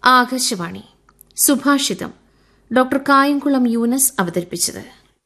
ആകാശവാണി സുഭാഷിതം ഡോക്ടർ കായംകുളം യൂനസ് അവതരിപ്പിച്ചത്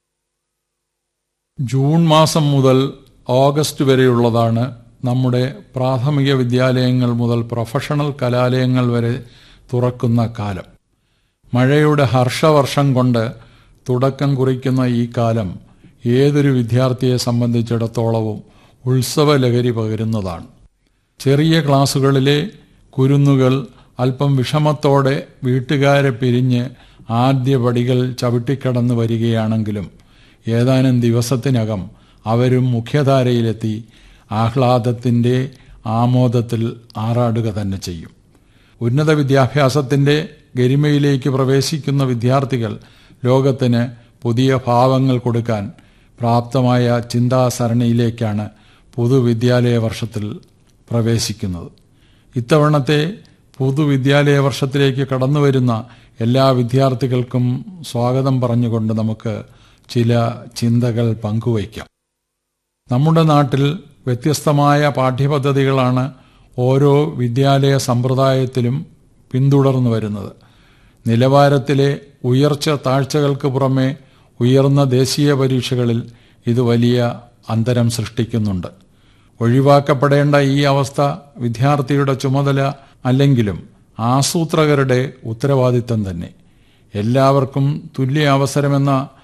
ജൂൺ മാസം മുതൽ ഓഗസ്റ്റ് വരെയുള്ളതാണ് നമ്മുടെ പ്രാഥമിക വിദ്യാലയങ്ങൾ മുതൽ പ്രൊഫഷണൽ കലാലയങ്ങൾ വരെ തുറക്കുന്ന കാലം മഴയുടെ ഹർഷവർഷം കൊണ്ട് തുടക്കം കുറിക്കുന്ന ഈ കാലം ഏതൊരു വിദ്യാർത്ഥിയെ സംബന്ധിച്ചിടത്തോളവും ഉത്സവലഹരി പകരുന്നതാണ് ചെറിയ ക്ലാസുകളിലെ കുരുന്നുകൾ അല്പം വിഷമത്തോടെ വീട്ടുകാരെ പിരിഞ്ഞ് ആദ്യ പടികൾ ചവിട്ടിക്കടന്നു വരികയാണെങ്കിലും ഏതാനും ദിവസത്തിനകം അവരും മുഖ്യധാരയിലെത്തി ആഹ്ലാദത്തിൻ്റെ ആമോദത്തിൽ ആറാടുക തന്നെ ചെയ്യും ഉന്നത വിദ്യാഭ്യാസത്തിൻ്റെ ഗരിമയിലേക്ക് പ്രവേശിക്കുന്ന വിദ്യാർത്ഥികൾ ലോകത്തിന് പുതിയ ഭാവങ്ങൾ കൊടുക്കാൻ പ്രാപ്തമായ ചിന്താസരണിയിലേക്കാണ് പൊതുവിദ്യാലയ വർഷത്തിൽ പ്രവേശിക്കുന്നത് ഇത്തവണത്തെ പൊതുവിദ്യാലയ വർഷത്തിലേക്ക് കടന്നുവരുന്ന എല്ലാ വിദ്യാർത്ഥികൾക്കും സ്വാഗതം പറഞ്ഞുകൊണ്ട് നമുക്ക് ചില ചിന്തകൾ പങ്കുവയ്ക്കാം നമ്മുടെ നാട്ടിൽ വ്യത്യസ്തമായ പാഠ്യപദ്ധതികളാണ് ഓരോ വിദ്യാലയ സമ്പ്രദായത്തിലും പിന്തുടർന്നു വരുന്നത് നിലവാരത്തിലെ ഉയർച്ച താഴ്ചകൾക്ക് പുറമെ ഉയർന്ന ദേശീയ പരീക്ഷകളിൽ ഇത് വലിയ അന്തരം സൃഷ്ടിക്കുന്നുണ്ട് ഒഴിവാക്കപ്പെടേണ്ട ഈ അവസ്ഥ വിദ്യാർത്ഥിയുടെ ചുമതല അല്ലെങ്കിലും ആസൂത്രകരുടെ ഉത്തരവാദിത്തം തന്നെ എല്ലാവർക്കും തുല്യ അവസരമെന്ന